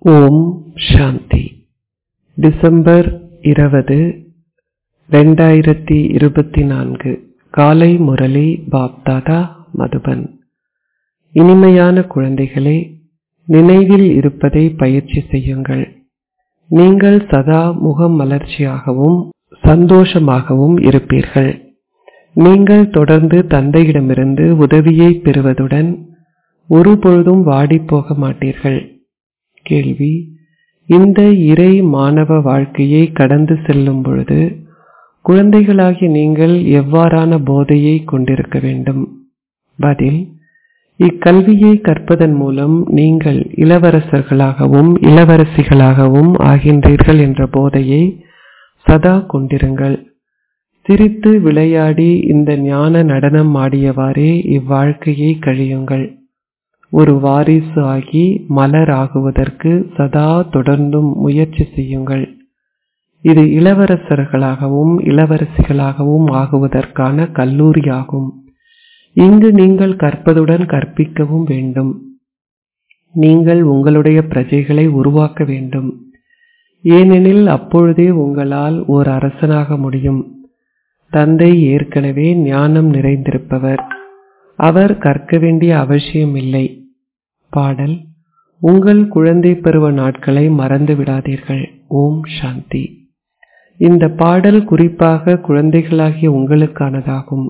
ஓம் சாந்தி December இருபது ரெண்டாயிரத்தி இருபத்தி நான்கு காலை முரளி பாப்தாதா மதுபன் இனிமையான குழந்தைகளே நினைவில் இருப்பதை பயிற்சி செய்யுங்கள் நீங்கள் சதா முகமலர்ச்சியாகவும் சந்தோஷமாகவும் இருப்பீர்கள் நீங்கள் தொடர்ந்து தந்தையிடமிருந்து உதவியை பெறுவதுடன் ஒருபொழுதும் வாடிப்போக மாட்டீர்கள் கேள்வி இந்த இறை மாணவ வாழ்க்கையை கடந்து செல்லும் பொழுது குழந்தைகளாகி நீங்கள் எவ்வாறான போதையை கொண்டிருக்க வேண்டும் பதில் இக்கல்வியை கற்பதன் மூலம் நீங்கள் இளவரசர்களாகவும் இளவரசிகளாகவும் ஆகின்றீர்கள் என்ற போதையை சதா கொண்டிருங்கள் சிரித்து விளையாடி இந்த ஞான நடனம் ஆடியவாறே இவ்வாழ்க்கையை கழியுங்கள் ஒரு வாரிசு ஆகி மலர் ஆகுவதற்கு சதா தொடர்ந்தும் முயற்சி செய்யுங்கள் இது இளவரசர்களாகவும் இளவரசிகளாகவும் ஆகுவதற்கான கல்லூரியாகும் இங்கு நீங்கள் கற்பதுடன் கற்பிக்கவும் வேண்டும் நீங்கள் உங்களுடைய பிரஜைகளை உருவாக்க வேண்டும் ஏனெனில் அப்பொழுதே உங்களால் ஓர் அரசனாக முடியும் தந்தை ஏற்கனவே ஞானம் நிறைந்திருப்பவர் அவர் கற்க வேண்டிய அவசியம் இல்லை பாடல் உங்கள் குழந்தை பருவ நாட்களை மறந்து விடாதீர்கள் ஓம் சாந்தி இந்த பாடல் குறிப்பாக குழந்தைகளாகிய உங்களுக்கானதாகும்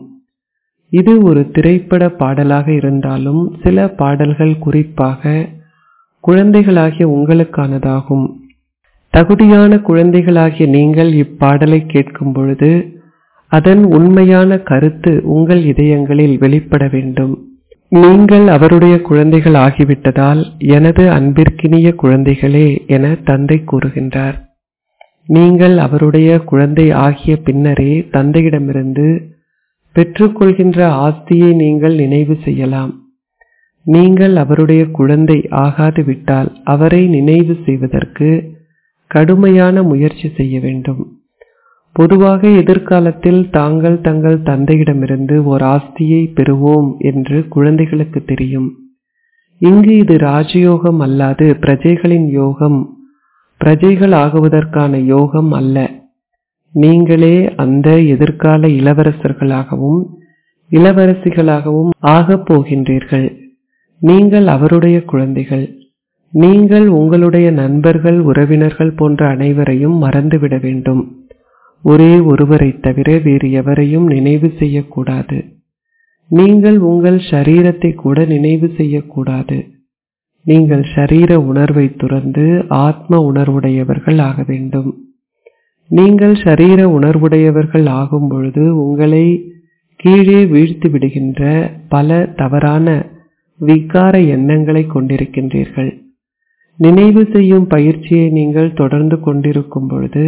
இது ஒரு திரைப்பட பாடலாக இருந்தாலும் சில பாடல்கள் குறிப்பாக குழந்தைகளாகிய உங்களுக்கானதாகும் தகுதியான குழந்தைகளாகிய நீங்கள் இப்பாடலை கேட்கும் பொழுது அதன் உண்மையான கருத்து உங்கள் இதயங்களில் வெளிப்பட வேண்டும் நீங்கள் அவருடைய குழந்தைகள் ஆகிவிட்டதால் எனது அன்பிற்கினிய குழந்தைகளே என தந்தை கூறுகின்றார் நீங்கள் அவருடைய குழந்தை ஆகிய பின்னரே தந்தையிடமிருந்து பெற்றுக்கொள்கின்ற ஆஸ்தியை நீங்கள் நினைவு செய்யலாம் நீங்கள் அவருடைய குழந்தை ஆகாது விட்டால் அவரை நினைவு செய்வதற்கு கடுமையான முயற்சி செய்ய வேண்டும் பொதுவாக எதிர்காலத்தில் தாங்கள் தங்கள் தந்தையிடமிருந்து ஓர் ஆஸ்தியை பெறுவோம் என்று குழந்தைகளுக்கு தெரியும் இங்கு இது ராஜயோகம் அல்லாது பிரஜைகளின் யோகம் பிரஜைகள் ஆகுவதற்கான யோகம் அல்ல நீங்களே அந்த எதிர்கால இளவரசர்களாகவும் இளவரசிகளாகவும் ஆகப் போகின்றீர்கள் நீங்கள் அவருடைய குழந்தைகள் நீங்கள் உங்களுடைய நண்பர்கள் உறவினர்கள் போன்ற அனைவரையும் மறந்துவிட வேண்டும் ஒரே ஒருவரை தவிர வேறு எவரையும் நினைவு செய்யக்கூடாது நீங்கள் உங்கள் ஷரீரத்தை கூட நினைவு செய்யக்கூடாது நீங்கள் ஷரீர உணர்வை துறந்து ஆத்ம உணர்வுடையவர்கள் ஆக வேண்டும் நீங்கள் ஷரீர உணர்வுடையவர்கள் ஆகும் பொழுது உங்களை கீழே வீழ்த்தி விடுகின்ற பல தவறான விகார எண்ணங்களை கொண்டிருக்கின்றீர்கள் நினைவு செய்யும் பயிற்சியை நீங்கள் தொடர்ந்து கொண்டிருக்கும் பொழுது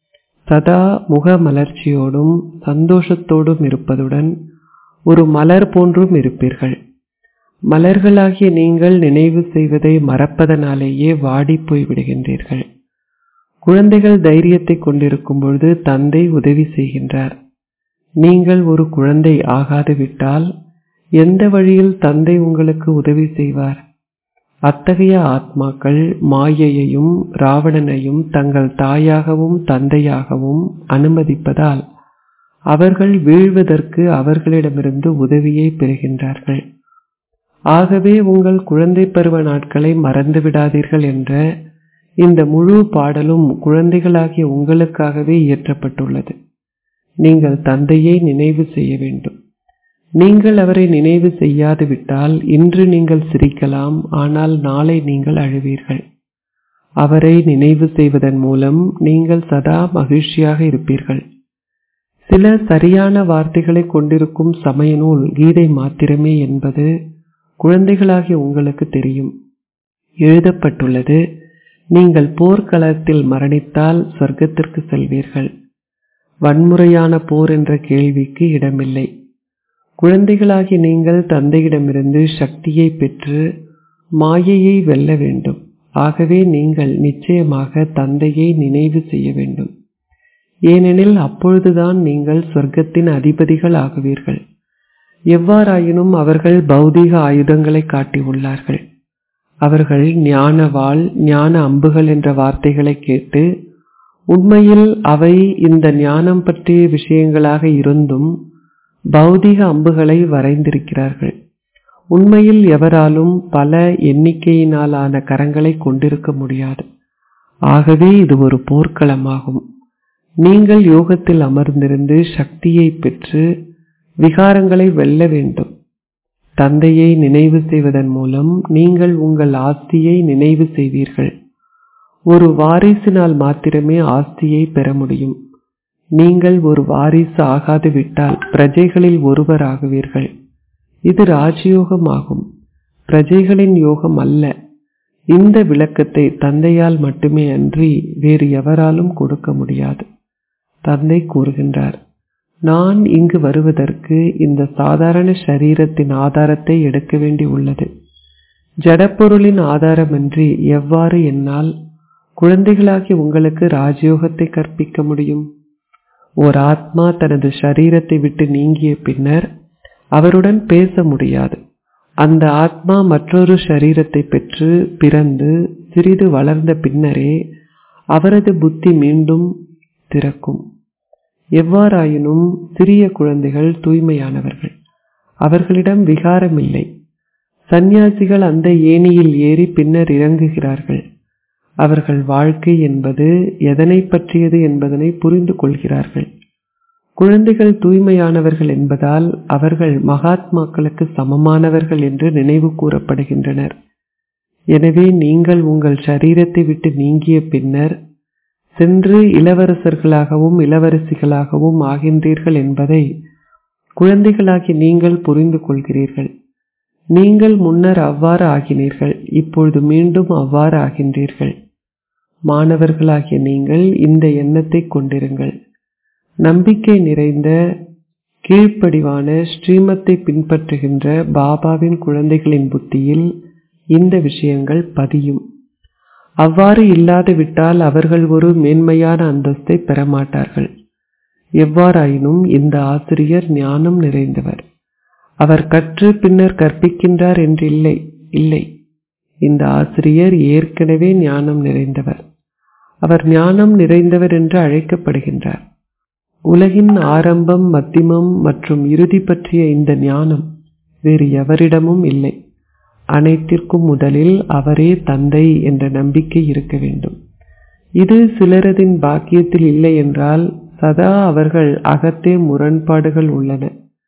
சதா முக மலர்ச்சியோடும் சந்தோஷத்தோடும் இருப்பதுடன் ஒரு மலர் போன்றும் இருப்பீர்கள் மலர்களாகிய நீங்கள் நினைவு செய்வதை மறப்பதனாலேயே வாடி போய் விடுகின்றீர்கள் குழந்தைகள் தைரியத்தை கொண்டிருக்கும் பொழுது தந்தை உதவி செய்கின்றார் நீங்கள் ஒரு குழந்தை ஆகாது விட்டால் எந்த வழியில் தந்தை உங்களுக்கு உதவி செய்வார் அத்தகைய ஆத்மாக்கள் மாயையையும் ராவணனையும் தங்கள் தாயாகவும் தந்தையாகவும் அனுமதிப்பதால் அவர்கள் வீழ்வதற்கு அவர்களிடமிருந்து உதவியை பெறுகின்றார்கள் ஆகவே உங்கள் குழந்தை பருவ நாட்களை மறந்து விடாதீர்கள் என்ற இந்த முழு பாடலும் குழந்தைகளாகிய உங்களுக்காகவே இயற்றப்பட்டுள்ளது நீங்கள் தந்தையை நினைவு செய்ய வேண்டும் நீங்கள் அவரை நினைவு செய்யாது விட்டால் இன்று நீங்கள் சிரிக்கலாம் ஆனால் நாளை நீங்கள் அழுவீர்கள் அவரை நினைவு செய்வதன் மூலம் நீங்கள் சதா மகிழ்ச்சியாக இருப்பீர்கள் சில சரியான வார்த்தைகளை கொண்டிருக்கும் சமய நூல் கீதை மாத்திரமே என்பது குழந்தைகளாகிய உங்களுக்கு தெரியும் எழுதப்பட்டுள்ளது நீங்கள் போர்க்களத்தில் மரணித்தால் சொர்க்கத்திற்கு செல்வீர்கள் வன்முறையான போர் என்ற கேள்விக்கு இடமில்லை குழந்தைகளாகி நீங்கள் தந்தையிடமிருந்து சக்தியை பெற்று மாயையை வெல்ல வேண்டும் ஆகவே நீங்கள் நிச்சயமாக தந்தையை நினைவு செய்ய வேண்டும் ஏனெனில் அப்பொழுதுதான் நீங்கள் சொர்க்கத்தின் அதிபதிகள் ஆகுவீர்கள் எவ்வாறாயினும் அவர்கள் பௌதீக ஆயுதங்களை காட்டியுள்ளார்கள் அவர்கள் ஞான வாள் ஞான அம்புகள் என்ற வார்த்தைகளை கேட்டு உண்மையில் அவை இந்த ஞானம் பற்றிய விஷயங்களாக இருந்தும் பௌதிக அம்புகளை வரைந்திருக்கிறார்கள் உண்மையில் எவராலும் பல எண்ணிக்கையினாலான கரங்களை கொண்டிருக்க முடியாது ஆகவே இது ஒரு போர்க்களமாகும் நீங்கள் யோகத்தில் அமர்ந்திருந்து சக்தியை பெற்று விகாரங்களை வெல்ல வேண்டும் தந்தையை நினைவு செய்வதன் மூலம் நீங்கள் உங்கள் ஆஸ்தியை நினைவு செய்வீர்கள் ஒரு வாரிசினால் மாத்திரமே ஆஸ்தியை பெற முடியும் நீங்கள் ஒரு வாரிசு ஆகாது விட்டால் பிரஜைகளில் ஒருவர் ஆகுவீர்கள் இது ராஜயோகமாகும் பிரஜைகளின் யோகம் அல்ல இந்த விளக்கத்தை தந்தையால் மட்டுமே அன்றி வேறு எவராலும் கொடுக்க முடியாது தந்தை கூறுகின்றார் நான் இங்கு வருவதற்கு இந்த சாதாரண சரீரத்தின் ஆதாரத்தை எடுக்க வேண்டி உள்ளது ஜடப்பொருளின் ஆதாரமின்றி எவ்வாறு என்னால் குழந்தைகளாகி உங்களுக்கு ராஜயோகத்தை கற்பிக்க முடியும் ஓர் ஆத்மா தனது சரீரத்தை விட்டு நீங்கிய பின்னர் அவருடன் பேச முடியாது அந்த ஆத்மா மற்றொரு சரீரத்தை பெற்று பிறந்து சிறிது வளர்ந்த பின்னரே அவரது புத்தி மீண்டும் திறக்கும் எவ்வாறாயினும் சிறிய குழந்தைகள் தூய்மையானவர்கள் அவர்களிடம் விகாரம் இல்லை சந்நியாசிகள் அந்த ஏணியில் ஏறி பின்னர் இறங்குகிறார்கள் அவர்கள் வாழ்க்கை என்பது எதனை பற்றியது என்பதனை புரிந்து கொள்கிறார்கள் குழந்தைகள் தூய்மையானவர்கள் என்பதால் அவர்கள் மகாத்மாக்களுக்கு சமமானவர்கள் என்று நினைவு கூறப்படுகின்றனர் எனவே நீங்கள் உங்கள் சரீரத்தை விட்டு நீங்கிய பின்னர் சென்று இளவரசர்களாகவும் இளவரசிகளாகவும் ஆகின்றீர்கள் என்பதை குழந்தைகளாகி நீங்கள் புரிந்து கொள்கிறீர்கள் நீங்கள் முன்னர் அவ்வாறு ஆகினீர்கள் இப்பொழுது மீண்டும் அவ்வாறு ஆகின்றீர்கள் மாணவர்களாகிய நீங்கள் இந்த எண்ணத்தை கொண்டிருங்கள் நம்பிக்கை நிறைந்த கீழ்ப்படிவான ஸ்ரீமத்தை பின்பற்றுகின்ற பாபாவின் குழந்தைகளின் புத்தியில் இந்த விஷயங்கள் பதியும் அவ்வாறு இல்லாது விட்டால் அவர்கள் ஒரு மேன்மையான அந்தஸ்தை பெறமாட்டார்கள் எவ்வாறாயினும் இந்த ஆசிரியர் ஞானம் நிறைந்தவர் அவர் கற்று பின்னர் கற்பிக்கின்றார் என்று இல்லை இல்லை இந்த ஆசிரியர் ஏற்கனவே ஞானம் நிறைந்தவர் அவர் ஞானம் நிறைந்தவர் என்று அழைக்கப்படுகின்றார் உலகின் ஆரம்பம் மத்திமம் மற்றும் இறுதி பற்றிய இந்த ஞானம் வேறு எவரிடமும் இல்லை அனைத்திற்கும் முதலில் அவரே தந்தை என்ற நம்பிக்கை இருக்க வேண்டும் இது சிலரதின் பாக்கியத்தில் இல்லை என்றால் சதா அவர்கள் அகத்தே முரண்பாடுகள் உள்ளன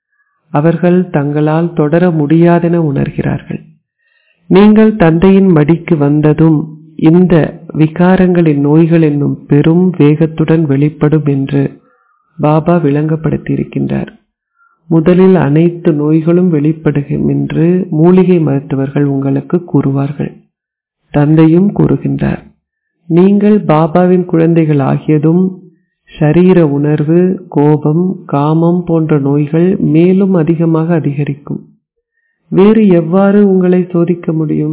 அவர்கள் தங்களால் தொடர முடியாதென உணர்கிறார்கள் நீங்கள் தந்தையின் மடிக்கு வந்ததும் இந்த விகாரங்களின் நோய்கள் என்னும் பெரும் வேகத்துடன் வெளிப்படும் என்று பாபா விளங்கப்படுத்தியிருக்கின்றார் முதலில் அனைத்து நோய்களும் வெளிப்படுகும் என்று மூலிகை மருத்துவர்கள் உங்களுக்கு கூறுவார்கள் தந்தையும் கூறுகின்றார் நீங்கள் பாபாவின் குழந்தைகள் ஆகியதும் ஷரீர உணர்வு கோபம் காமம் போன்ற நோய்கள் மேலும் அதிகமாக அதிகரிக்கும் வேறு எவ்வாறு உங்களை சோதிக்க முடியும்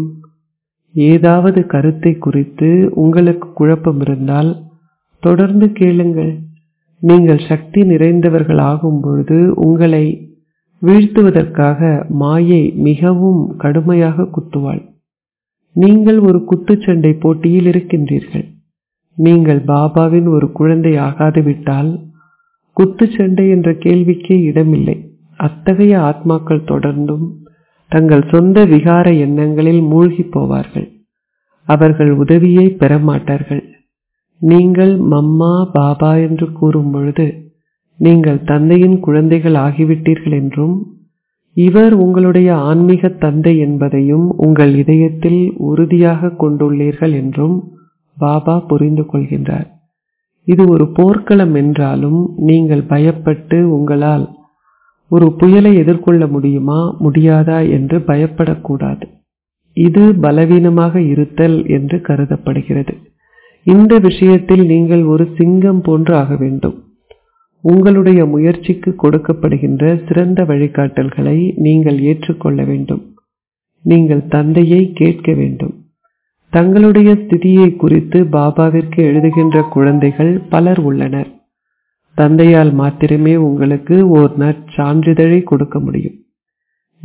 ஏதாவது கருத்தை குறித்து உங்களுக்கு குழப்பம் இருந்தால் தொடர்ந்து கேளுங்கள் நீங்கள் சக்தி நிறைந்தவர்கள் ஆகும் பொழுது உங்களை வீழ்த்துவதற்காக மாயை மிகவும் கடுமையாக குத்துவாள் நீங்கள் ஒரு குத்துச்சண்டை போட்டியில் இருக்கின்றீர்கள் நீங்கள் பாபாவின் ஒரு குழந்தை ஆகாது விட்டால் குத்துச்சண்டை என்ற கேள்விக்கே இடமில்லை அத்தகைய ஆத்மாக்கள் தொடர்ந்தும் தங்கள் சொந்த விகார எண்ணங்களில் மூழ்கி போவார்கள் அவர்கள் உதவியை பெறமாட்டார்கள் நீங்கள் மம்மா பாபா என்று கூறும் பொழுது நீங்கள் தந்தையின் குழந்தைகள் ஆகிவிட்டீர்கள் என்றும் இவர் உங்களுடைய ஆன்மீக தந்தை என்பதையும் உங்கள் இதயத்தில் உறுதியாக கொண்டுள்ளீர்கள் என்றும் பாபா புரிந்து கொள்கின்றார் இது ஒரு போர்க்களம் என்றாலும் நீங்கள் பயப்பட்டு உங்களால் ஒரு புயலை எதிர்கொள்ள முடியுமா முடியாதா என்று பயப்படக்கூடாது இது பலவீனமாக இருத்தல் என்று கருதப்படுகிறது இந்த விஷயத்தில் நீங்கள் ஒரு சிங்கம் போன்று ஆக வேண்டும் உங்களுடைய முயற்சிக்கு கொடுக்கப்படுகின்ற சிறந்த வழிகாட்டல்களை நீங்கள் ஏற்றுக்கொள்ள வேண்டும் நீங்கள் தந்தையை கேட்க வேண்டும் தங்களுடைய ஸ்திதியை குறித்து பாபாவிற்கு எழுதுகின்ற குழந்தைகள் பலர் உள்ளனர் தந்தையால் மாத்திரமே உங்களுக்கு ஓர் நற்சான்றிதழை கொடுக்க முடியும்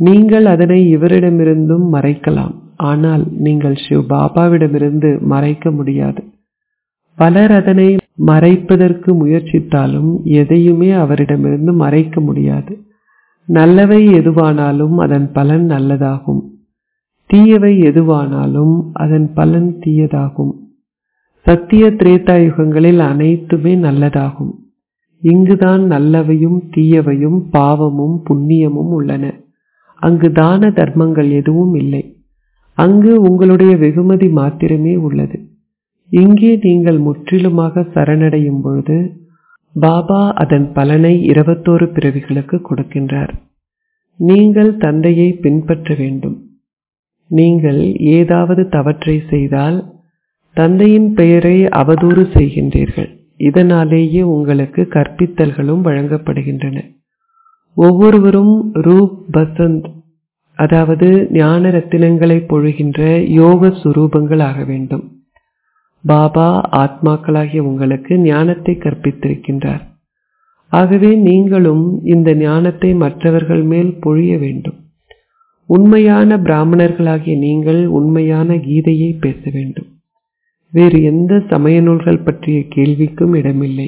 நீங்கள் அதனை இவரிடமிருந்தும் மறைக்கலாம் ஆனால் நீங்கள் சிவ் பாபாவிடமிருந்து மறைக்க முடியாது பலர் அதனை மறைப்பதற்கு முயற்சித்தாலும் எதையுமே அவரிடமிருந்து மறைக்க முடியாது நல்லவை எதுவானாலும் அதன் பலன் நல்லதாகும் தீயவை எதுவானாலும் அதன் பலன் தீயதாகும் சத்திய திரேதா யுகங்களில் அனைத்துமே நல்லதாகும் இங்குதான் நல்லவையும் தீயவையும் பாவமும் புண்ணியமும் உள்ளன அங்கு தான தர்மங்கள் எதுவும் இல்லை அங்கு உங்களுடைய வெகுமதி மாத்திரமே உள்ளது இங்கே நீங்கள் முற்றிலுமாக சரணடையும் பொழுது பாபா அதன் பலனை இருபத்தோரு பிறவிகளுக்கு கொடுக்கின்றார் நீங்கள் தந்தையை பின்பற்ற வேண்டும் நீங்கள் ஏதாவது தவற்றை செய்தால் தந்தையின் பெயரை அவதூறு செய்கின்றீர்கள் இதனாலேயே உங்களுக்கு கற்பித்தல்களும் வழங்கப்படுகின்றன ஒவ்வொருவரும் ரூப் பசந்த் அதாவது ஞான ரத்தினங்களை பொழுகின்ற யோக சுரூபங்கள் ஆக வேண்டும் பாபா ஆத்மாக்களாகிய உங்களுக்கு ஞானத்தை கற்பித்திருக்கின்றார் ஆகவே நீங்களும் இந்த ஞானத்தை மற்றவர்கள் மேல் பொழிய வேண்டும் உண்மையான பிராமணர்களாகிய நீங்கள் உண்மையான கீதையை பேச வேண்டும் வேறு எந்த சமய நூல்கள் பற்றிய கேள்விக்கும் இடமில்லை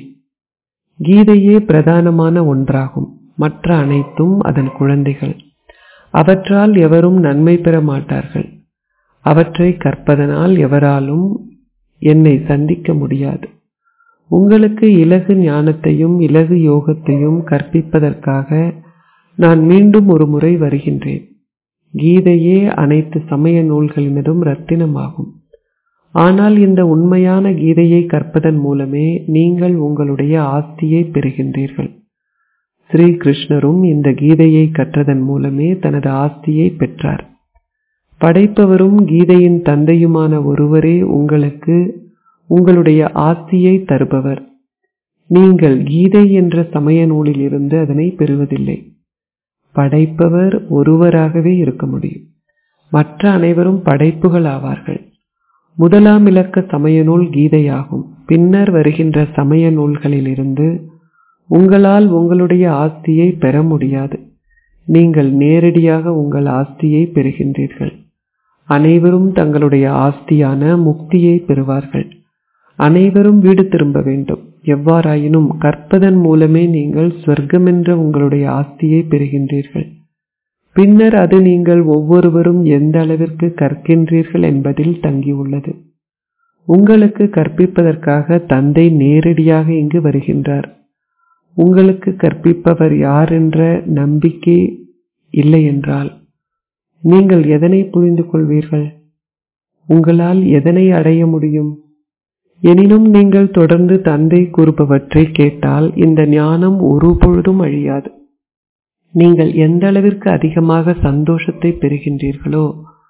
கீதையே பிரதானமான ஒன்றாகும் மற்ற அனைத்தும் அதன் குழந்தைகள் அவற்றால் எவரும் நன்மை பெற மாட்டார்கள் அவற்றை கற்பதனால் எவராலும் என்னை சந்திக்க முடியாது உங்களுக்கு இலகு ஞானத்தையும் இலகு யோகத்தையும் கற்பிப்பதற்காக நான் மீண்டும் ஒரு முறை வருகின்றேன் கீதையே அனைத்து சமய நூல்களினதும் ரத்தினமாகும் ஆனால் இந்த உண்மையான கீதையை கற்பதன் மூலமே நீங்கள் உங்களுடைய ஆஸ்தியை பெறுகின்றீர்கள் ஸ்ரீ கிருஷ்ணரும் இந்த கீதையை கற்றதன் மூலமே தனது ஆஸ்தியை பெற்றார் படைப்பவரும் கீதையின் தந்தையுமான ஒருவரே உங்களுக்கு உங்களுடைய ஆஸ்தியை தருபவர் நீங்கள் கீதை என்ற சமய நூலில் இருந்து அதனை பெறுவதில்லை படைப்பவர் ஒருவராகவே இருக்க முடியும் மற்ற அனைவரும் படைப்புகள் ஆவார்கள் முதலாம் இலக்க சமய நூல் கீதையாகும் பின்னர் வருகின்ற சமய நூல்களிலிருந்து உங்களால் உங்களுடைய ஆஸ்தியை பெற முடியாது நீங்கள் நேரடியாக உங்கள் ஆஸ்தியை பெறுகின்றீர்கள் அனைவரும் தங்களுடைய ஆஸ்தியான முக்தியை பெறுவார்கள் அனைவரும் வீடு திரும்ப வேண்டும் எவ்வாறாயினும் கற்பதன் மூலமே நீங்கள் சொர்க்கமென்ற உங்களுடைய ஆஸ்தியை பெறுகின்றீர்கள் பின்னர் அது நீங்கள் ஒவ்வொருவரும் எந்த அளவிற்கு கற்கின்றீர்கள் என்பதில் தங்கியுள்ளது உங்களுக்கு கற்பிப்பதற்காக தந்தை நேரடியாக இங்கு வருகின்றார் உங்களுக்கு கற்பிப்பவர் யார் என்ற நம்பிக்கை இல்லை என்றால் நீங்கள் எதனை புரிந்து கொள்வீர்கள் உங்களால் எதனை அடைய முடியும் எனினும் நீங்கள் தொடர்ந்து தந்தை கூறுபவற்றை கேட்டால் இந்த ஞானம் ஒரு பொழுதும் அழியாது நீங்கள் எந்த அளவிற்கு அதிகமாக சந்தோஷத்தை பெறுகின்றீர்களோ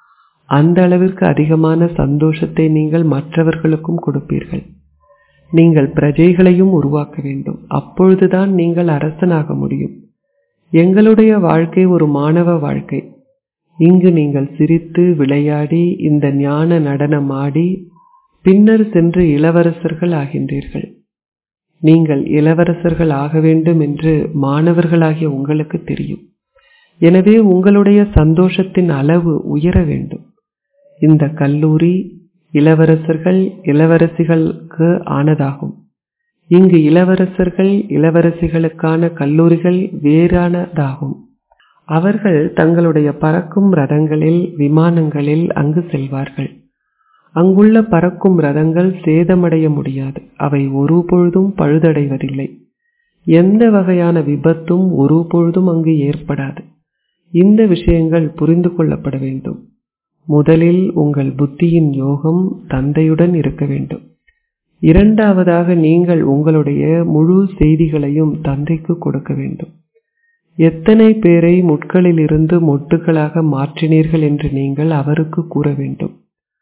அந்த அளவிற்கு அதிகமான சந்தோஷத்தை நீங்கள் மற்றவர்களுக்கும் கொடுப்பீர்கள் நீங்கள் பிரஜைகளையும் உருவாக்க வேண்டும் அப்பொழுதுதான் நீங்கள் அரசனாக முடியும் எங்களுடைய வாழ்க்கை ஒரு மாணவ வாழ்க்கை இங்கு நீங்கள் சிரித்து விளையாடி இந்த ஞான நடனம் ஆடி பின்னர் சென்று இளவரசர்கள் ஆகின்றீர்கள் நீங்கள் இளவரசர்கள் ஆக வேண்டும் என்று மாணவர்களாகிய உங்களுக்கு தெரியும் எனவே உங்களுடைய சந்தோஷத்தின் அளவு உயர வேண்டும் இந்த கல்லூரி இளவரசர்கள் இளவரசிகளுக்கு ஆனதாகும் இங்கு இளவரசர்கள் இளவரசிகளுக்கான கல்லூரிகள் வேறானதாகும் அவர்கள் தங்களுடைய பறக்கும் ரதங்களில் விமானங்களில் அங்கு செல்வார்கள் அங்குள்ள பறக்கும் ரதங்கள் சேதமடைய முடியாது அவை ஒரு பொழுதும் பழுதடைவதில்லை எந்த வகையான விபத்தும் ஒரு பொழுதும் அங்கு ஏற்படாது இந்த விஷயங்கள் புரிந்து கொள்ளப்பட வேண்டும் முதலில் உங்கள் புத்தியின் யோகம் தந்தையுடன் இருக்க வேண்டும் இரண்டாவதாக நீங்கள் உங்களுடைய முழு செய்திகளையும் தந்தைக்கு கொடுக்க வேண்டும் எத்தனை பேரை முட்களிலிருந்து மொட்டுகளாக மாற்றினீர்கள் என்று நீங்கள் அவருக்கு கூற வேண்டும்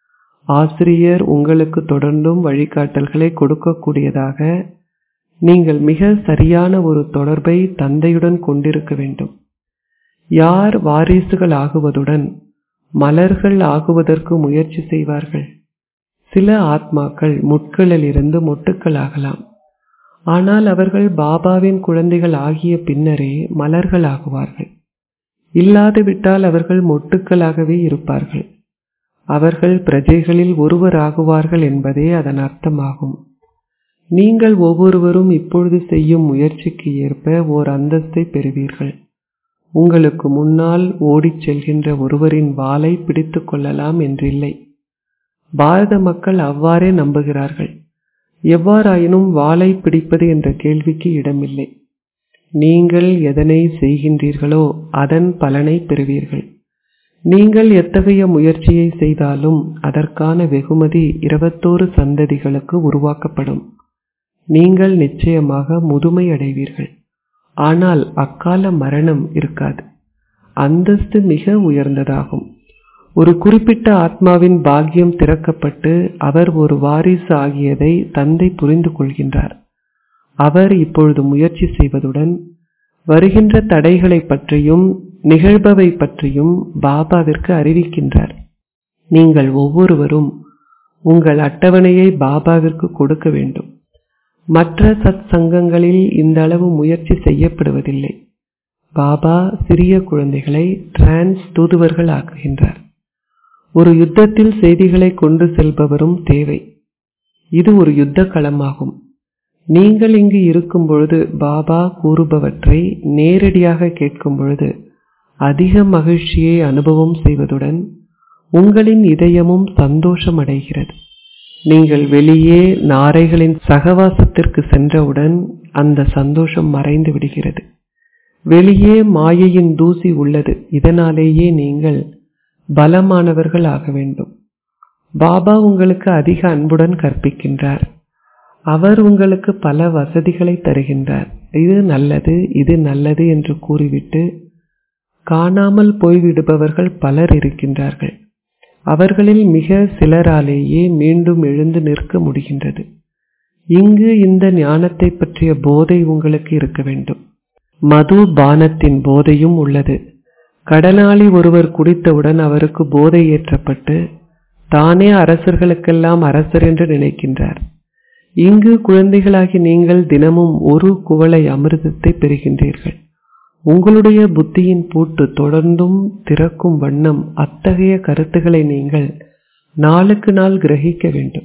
ஆசிரியர் உங்களுக்கு தொடர்ந்தும் வழிகாட்டல்களை கொடுக்கக்கூடியதாக நீங்கள் மிக சரியான ஒரு தொடர்பை தந்தையுடன் கொண்டிருக்க வேண்டும் யார் வாரிசுகள் ஆகுவதுடன் மலர்கள் ஆகுவதற்கு முயற்சி செய்வார்கள் சில ஆத்மாக்கள் முட்களிலிருந்து மொட்டுக்கள் ஆகலாம் ஆனால் அவர்கள் பாபாவின் குழந்தைகள் ஆகிய பின்னரே மலர்கள் ஆகுவார்கள் இல்லாதுவிட்டால் அவர்கள் மொட்டுக்களாகவே இருப்பார்கள் அவர்கள் பிரஜைகளில் ஒருவராகுவார்கள் என்பதே அதன் அர்த்தமாகும் நீங்கள் ஒவ்வொருவரும் இப்பொழுது செய்யும் முயற்சிக்கு ஏற்ப ஓர் அந்தஸ்தை பெறுவீர்கள் உங்களுக்கு முன்னால் ஓடிச் செல்கின்ற ஒருவரின் வாளை பிடித்துக் கொள்ளலாம் என்றில்லை பாரத மக்கள் அவ்வாறே நம்புகிறார்கள் எவ்வாறாயினும் வாளை பிடிப்பது என்ற கேள்விக்கு இடமில்லை நீங்கள் எதனை செய்கின்றீர்களோ அதன் பலனை பெறுவீர்கள் நீங்கள் எத்தகைய முயற்சியை செய்தாலும் அதற்கான வெகுமதி இருபத்தோரு சந்ததிகளுக்கு உருவாக்கப்படும் நீங்கள் நிச்சயமாக முதுமை அடைவீர்கள் ஆனால் அக்கால மரணம் இருக்காது அந்தஸ்து மிக உயர்ந்ததாகும் ஒரு குறிப்பிட்ட ஆத்மாவின் பாக்கியம் திறக்கப்பட்டு அவர் ஒரு வாரிசு ஆகியதை தந்தை புரிந்து கொள்கின்றார் அவர் இப்பொழுது முயற்சி செய்வதுடன் வருகின்ற தடைகளை பற்றியும் நிகழ்பவை பற்றியும் பாபாவிற்கு அறிவிக்கின்றார் நீங்கள் ஒவ்வொருவரும் உங்கள் அட்டவணையை பாபாவிற்கு கொடுக்க வேண்டும் மற்ற சத் சங்கங்களில் இந்த அளவு முயற்சி செய்யப்படுவதில்லை பாபா சிறிய குழந்தைகளை டிரான்ஸ் தூதுவர்கள் ஆக்குகின்றார் ஒரு யுத்தத்தில் செய்திகளை கொண்டு செல்பவரும் தேவை இது ஒரு யுத்த களமாகும் நீங்கள் இங்கு இருக்கும் பொழுது பாபா கூறுபவற்றை நேரடியாக கேட்கும் பொழுது அதிக மகிழ்ச்சியை அனுபவம் செய்வதுடன் உங்களின் இதயமும் சந்தோஷம் அடைகிறது நீங்கள் வெளியே நாரைகளின் சகவாசத்திற்கு சென்றவுடன் அந்த சந்தோஷம் மறைந்து விடுகிறது வெளியே மாயையின் தூசி உள்ளது இதனாலேயே நீங்கள் பலமானவர்கள் ஆக வேண்டும் பாபா உங்களுக்கு அதிக அன்புடன் கற்பிக்கின்றார் அவர் உங்களுக்கு பல வசதிகளை தருகின்றார் இது நல்லது இது நல்லது என்று கூறிவிட்டு காணாமல் போய்விடுபவர்கள் பலர் இருக்கின்றார்கள் அவர்களில் மிக சிலராலேயே மீண்டும் எழுந்து நிற்க முடிகின்றது இங்கு இந்த ஞானத்தை பற்றிய போதை உங்களுக்கு இருக்க வேண்டும் மது பானத்தின் போதையும் உள்ளது கடனாளி ஒருவர் குடித்தவுடன் அவருக்கு போதை ஏற்றப்பட்டு தானே அரசர்களுக்கெல்லாம் அரசர் என்று நினைக்கின்றார் இங்கு குழந்தைகளாகி நீங்கள் தினமும் ஒரு குவளை அமிர்தத்தை பெறுகின்றீர்கள் உங்களுடைய புத்தியின் பூட்டு தொடர்ந்தும் திறக்கும் வண்ணம் அத்தகைய கருத்துக்களை நீங்கள் நாளுக்கு நாள் கிரகிக்க வேண்டும்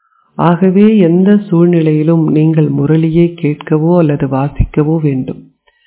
ஆகவே எந்த சூழ்நிலையிலும் நீங்கள் முரளியை கேட்கவோ அல்லது வாசிக்கவோ வேண்டும்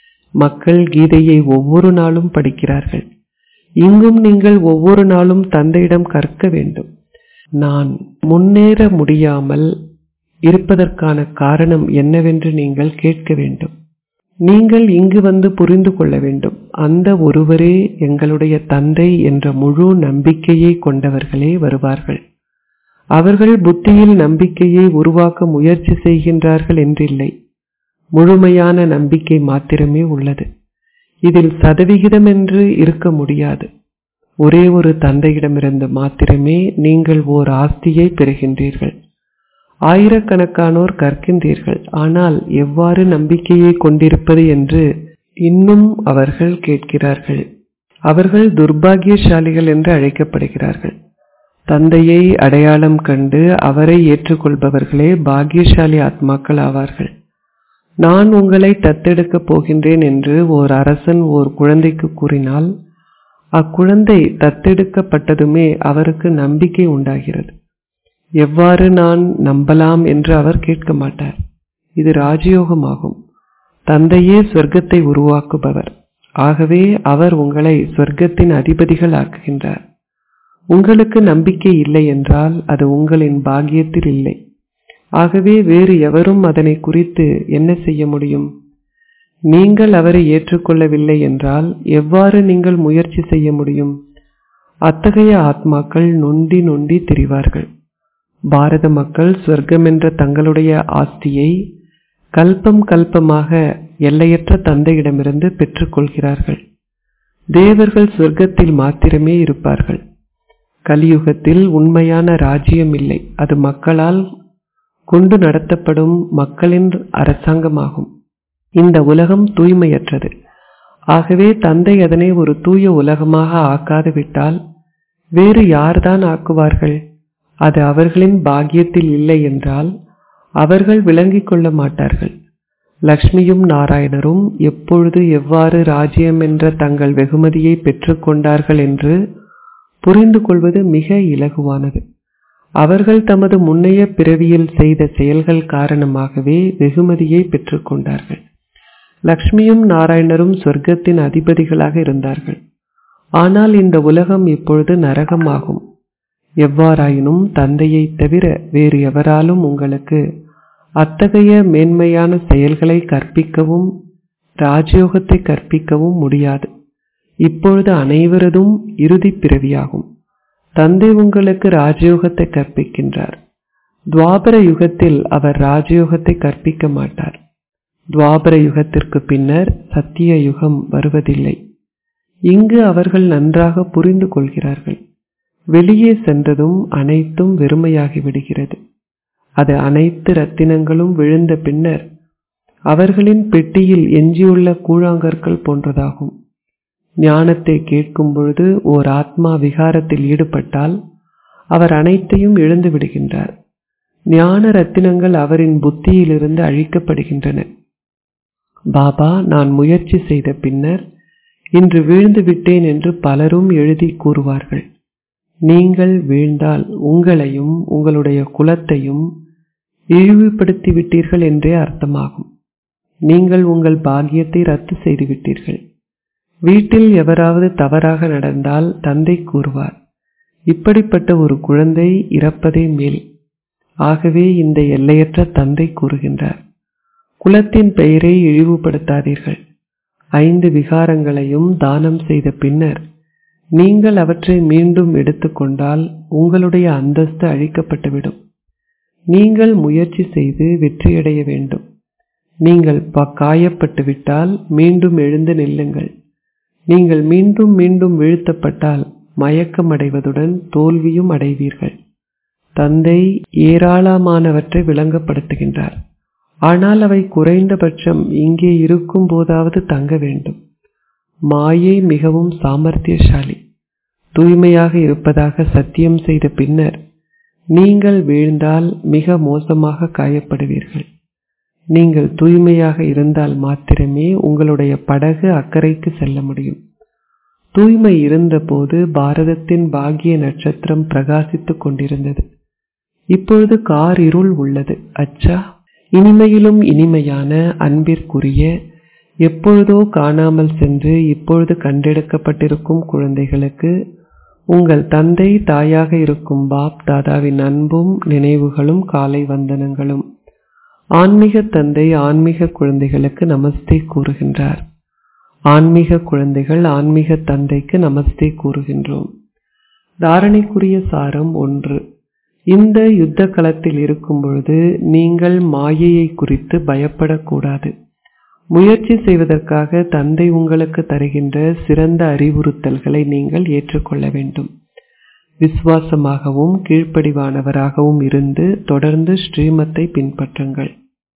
மக்கள் கீதையை ஒவ்வொரு நாளும் படிக்கிறார்கள் இங்கும் நீங்கள் ஒவ்வொரு நாளும் தந்தையிடம் கற்க வேண்டும் நான் முன்னேற முடியாமல் இருப்பதற்கான காரணம் என்னவென்று நீங்கள் கேட்க வேண்டும் நீங்கள் இங்கு வந்து புரிந்து கொள்ள வேண்டும் அந்த ஒருவரே எங்களுடைய தந்தை என்ற முழு நம்பிக்கையை கொண்டவர்களே வருவார்கள் அவர்கள் புத்தியில் நம்பிக்கையை உருவாக்க முயற்சி செய்கின்றார்கள் என்றில்லை முழுமையான நம்பிக்கை மாத்திரமே உள்ளது இதில் சதவிகிதம் என்று இருக்க முடியாது ஒரே ஒரு தந்தையிடமிருந்து மாத்திரமே நீங்கள் ஓர் ஆஸ்தியை பெறுகின்றீர்கள் ஆயிரக்கணக்கானோர் கற்கின்றீர்கள் ஆனால் எவ்வாறு நம்பிக்கையை கொண்டிருப்பது என்று இன்னும் அவர்கள் கேட்கிறார்கள் அவர்கள் துர்பாகியசாலிகள் என்று அழைக்கப்படுகிறார்கள் தந்தையை அடையாளம் கண்டு அவரை ஏற்றுக்கொள்பவர்களே பாக்கியசாலி ஆத்மாக்கள் ஆவார்கள் நான் உங்களை தத்தெடுக்கப் போகின்றேன் என்று ஓர் அரசன் ஓர் குழந்தைக்கு கூறினால் அக்குழந்தை தத்தெடுக்கப்பட்டதுமே அவருக்கு நம்பிக்கை உண்டாகிறது எவ்வாறு நான் நம்பலாம் என்று அவர் கேட்க மாட்டார் இது ராஜயோகமாகும் தந்தையே சொர்க்கத்தை உருவாக்குபவர் ஆகவே அவர் உங்களை சொர்க்கத்தின் அதிபதிகள் ஆக்குகின்றார் உங்களுக்கு நம்பிக்கை இல்லை என்றால் அது உங்களின் பாக்கியத்தில் இல்லை ஆகவே வேறு எவரும் அதனை குறித்து என்ன செய்ய முடியும் நீங்கள் அவரை ஏற்றுக்கொள்ளவில்லை என்றால் எவ்வாறு நீங்கள் முயற்சி செய்ய முடியும் அத்தகைய ஆத்மாக்கள் நொண்டி நொண்டி திரிவார்கள் பாரத மக்கள் சொர்க்கம் என்ற தங்களுடைய ஆஸ்தியை கல்பம் கல்பமாக எல்லையற்ற தந்தையிடமிருந்து பெற்றுக்கொள்கிறார்கள் தேவர்கள் சொர்க்கத்தில் மாத்திரமே இருப்பார்கள் கலியுகத்தில் உண்மையான ராஜ்யம் இல்லை அது மக்களால் கொண்டு நடத்தப்படும் மக்களின் அரசாங்கமாகும் இந்த உலகம் தூய்மையற்றது ஆகவே தந்தை அதனை ஒரு தூய உலகமாக ஆக்காது விட்டால் வேறு யார்தான் ஆக்குவார்கள் அது அவர்களின் பாக்கியத்தில் இல்லை என்றால் அவர்கள் விளங்கிக் கொள்ள மாட்டார்கள் லக்ஷ்மியும் நாராயணரும் எப்பொழுது எவ்வாறு ராஜ்யம் என்ற தங்கள் வெகுமதியை பெற்றுக்கொண்டார்கள் என்று புரிந்து கொள்வது மிக இலகுவானது அவர்கள் தமது முன்னைய பிறவியில் செய்த செயல்கள் காரணமாகவே வெகுமதியை பெற்றுக்கொண்டார்கள் லக்ஷ்மியும் நாராயணரும் சொர்க்கத்தின் அதிபதிகளாக இருந்தார்கள் ஆனால் இந்த உலகம் இப்பொழுது நரகமாகும் எவ்வாறாயினும் தந்தையைத் தவிர வேறு எவராலும் உங்களுக்கு அத்தகைய மேன்மையான செயல்களை கற்பிக்கவும் ராஜயோகத்தை கற்பிக்கவும் முடியாது இப்பொழுது அனைவரதும் இறுதி பிறவியாகும் தந்தை உங்களுக்கு ராஜயோகத்தை கற்பிக்கின்றார் துவாபர யுகத்தில் அவர் ராஜயோகத்தை கற்பிக்க மாட்டார் துவாபர யுகத்திற்கு பின்னர் சத்திய யுகம் வருவதில்லை இங்கு அவர்கள் நன்றாக புரிந்து கொள்கிறார்கள் வெளியே சென்றதும் அனைத்தும் வெறுமையாகி விடுகிறது அது அனைத்து ரத்தினங்களும் விழுந்த பின்னர் அவர்களின் பெட்டியில் எஞ்சியுள்ள கூழாங்கற்கள் போன்றதாகும் ஞானத்தை கேட்கும் பொழுது ஓர் ஆத்மா விகாரத்தில் ஈடுபட்டால் அவர் அனைத்தையும் இழந்து விடுகின்றார் ஞான ரத்தினங்கள் அவரின் புத்தியிலிருந்து அழிக்கப்படுகின்றன பாபா நான் முயற்சி செய்த பின்னர் இன்று வீழ்ந்து விட்டேன் என்று பலரும் எழுதி கூறுவார்கள் நீங்கள் வீழ்ந்தால் உங்களையும் உங்களுடைய குலத்தையும் இழிவுபடுத்தி விட்டீர்கள் என்றே அர்த்தமாகும் நீங்கள் உங்கள் பாக்கியத்தை ரத்து செய்து விட்டீர்கள் வீட்டில் எவராவது தவறாக நடந்தால் தந்தை கூறுவார் இப்படிப்பட்ட ஒரு குழந்தை இறப்பதே மேல் ஆகவே இந்த எல்லையற்ற தந்தை கூறுகின்றார் குலத்தின் பெயரை இழிவுபடுத்தாதீர்கள் ஐந்து விகாரங்களையும் தானம் செய்த பின்னர் நீங்கள் அவற்றை மீண்டும் எடுத்துக்கொண்டால் உங்களுடைய அந்தஸ்து அழிக்கப்பட்டுவிடும் நீங்கள் முயற்சி செய்து வெற்றியடைய வேண்டும் நீங்கள் காயப்பட்டு விட்டால் மீண்டும் எழுந்து நில்லுங்கள் நீங்கள் மீண்டும் மீண்டும் வீழ்த்தப்பட்டால் மயக்கமடைவதுடன் தோல்வியும் அடைவீர்கள் தந்தை ஏராளமானவற்றை விளங்கப்படுத்துகின்றார் ஆனால் அவை குறைந்தபட்சம் இங்கே இருக்கும் போதாவது தங்க வேண்டும் மாயை மிகவும் சாமர்த்தியசாலி தூய்மையாக இருப்பதாக சத்தியம் செய்த பின்னர் நீங்கள் வீழ்ந்தால் மிக மோசமாக காயப்படுவீர்கள் நீங்கள் தூய்மையாக இருந்தால் மாத்திரமே உங்களுடைய படகு அக்கறைக்கு செல்ல முடியும் தூய்மை இருந்தபோது பாரதத்தின் பாக்கிய நட்சத்திரம் பிரகாசித்துக் கொண்டிருந்தது இப்பொழுது கார் இருள் உள்ளது அச்சா இனிமையிலும் இனிமையான அன்பிற்குரிய எப்பொழுதோ காணாமல் சென்று இப்பொழுது கண்டெடுக்கப்பட்டிருக்கும் குழந்தைகளுக்கு உங்கள் தந்தை தாயாக இருக்கும் பாப் தாதாவின் அன்பும் நினைவுகளும் காலை வந்தனங்களும் ஆன்மீக தந்தை ஆன்மீக குழந்தைகளுக்கு நமஸ்தே கூறுகின்றார் ஆன்மீக குழந்தைகள் ஆன்மீக தந்தைக்கு நமஸ்தே கூறுகின்றோம் தாரணைக்குரிய சாரம் ஒன்று இந்த யுத்த களத்தில் இருக்கும் பொழுது நீங்கள் மாயையை குறித்து பயப்படக்கூடாது முயற்சி செய்வதற்காக தந்தை உங்களுக்கு தருகின்ற சிறந்த அறிவுறுத்தல்களை நீங்கள் ஏற்றுக்கொள்ள வேண்டும் விசுவாசமாகவும் கீழ்ப்படிவானவராகவும் இருந்து தொடர்ந்து ஸ்ரீமத்தை பின்பற்றுங்கள்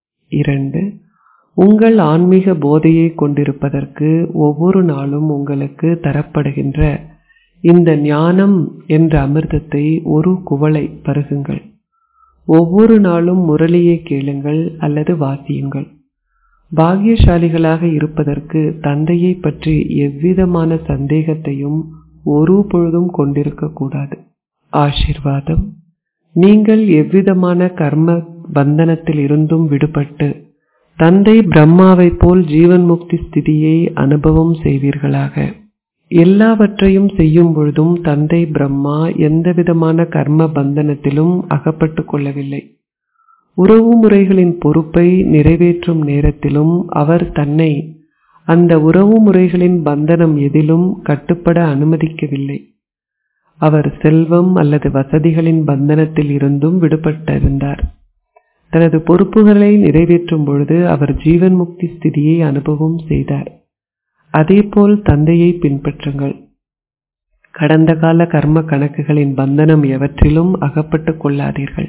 இரண்டு உங்கள் ஆன்மீக போதையை கொண்டிருப்பதற்கு ஒவ்வொரு நாளும் உங்களுக்கு தரப்படுகின்ற இந்த ஞானம் என்ற அமிர்தத்தை ஒரு குவளை பருகுங்கள் ஒவ்வொரு நாளும் முரளியை கேளுங்கள் அல்லது வாசியுங்கள் பாகியசாலிகளாக இருப்பதற்கு தந்தையை பற்றி எவ்விதமான சந்தேகத்தையும் ஒரு பொழுதும் கொண்டிருக்க கூடாது ஆசிர்வாதம் நீங்கள் எவ்விதமான கர்ம பந்தனத்தில் இருந்தும் விடுபட்டு தந்தை பிரம்மாவைப் போல் ஜீவன் முக்தி ஸ்திதியை அனுபவம் செய்வீர்களாக எல்லாவற்றையும் செய்யும் பொழுதும் தந்தை பிரம்மா எந்தவிதமான கர்ம பந்தனத்திலும் அகப்பட்டு கொள்ளவில்லை உறவு முறைகளின் பொறுப்பை நிறைவேற்றும் நேரத்திலும் அவர் தன்னை அந்த உறவு முறைகளின் பந்தனம் எதிலும் கட்டுப்பட அனுமதிக்கவில்லை அவர் செல்வம் அல்லது வசதிகளின் பந்தனத்தில் இருந்தும் விடுபட்டிருந்தார் தனது பொறுப்புகளை நிறைவேற்றும் பொழுது அவர் ஜீவன் முக்தி ஸ்திதியை அனுபவம் செய்தார் அதேபோல் தந்தையை பின்பற்றுங்கள் கடந்த கால கர்ம கணக்குகளின் பந்தனம் எவற்றிலும் அகப்பட்டு கொள்ளாதீர்கள்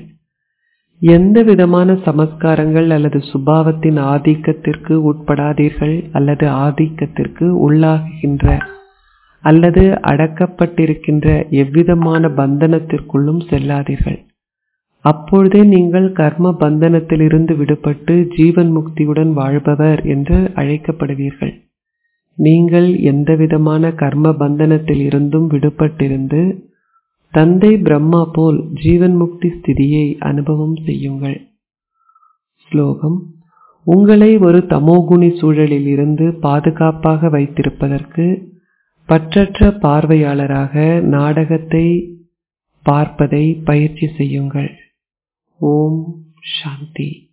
எந்த விதமான சமஸ்காரங்கள் அல்லது சுபாவத்தின் ஆதிக்கத்திற்கு உட்படாதீர்கள் அல்லது ஆதிக்கத்திற்கு உள்ளாகுகின்ற அல்லது அடக்கப்பட்டிருக்கின்ற எவ்விதமான பந்தனத்திற்குள்ளும் செல்லாதீர்கள் அப்பொழுதே நீங்கள் கர்ம பந்தனத்திலிருந்து விடுபட்டு ஜீவன் முக்தியுடன் வாழ்பவர் என்று அழைக்கப்படுவீர்கள் நீங்கள் எந்தவிதமான கர்ம பந்தனத்தில் இருந்தும் விடுபட்டிருந்து தந்தை பிரம்மா போல் ஜீவன் முக்தி ஸ்திதியை அனுபவம் செய்யுங்கள் ஸ்லோகம் உங்களை ஒரு தமோகுணி சூழலில் இருந்து பாதுகாப்பாக வைத்திருப்பதற்கு பற்றற்ற பார்வையாளராக நாடகத்தை பார்ப்பதை பயிற்சி செய்யுங்கள் ஓம் சாந்தி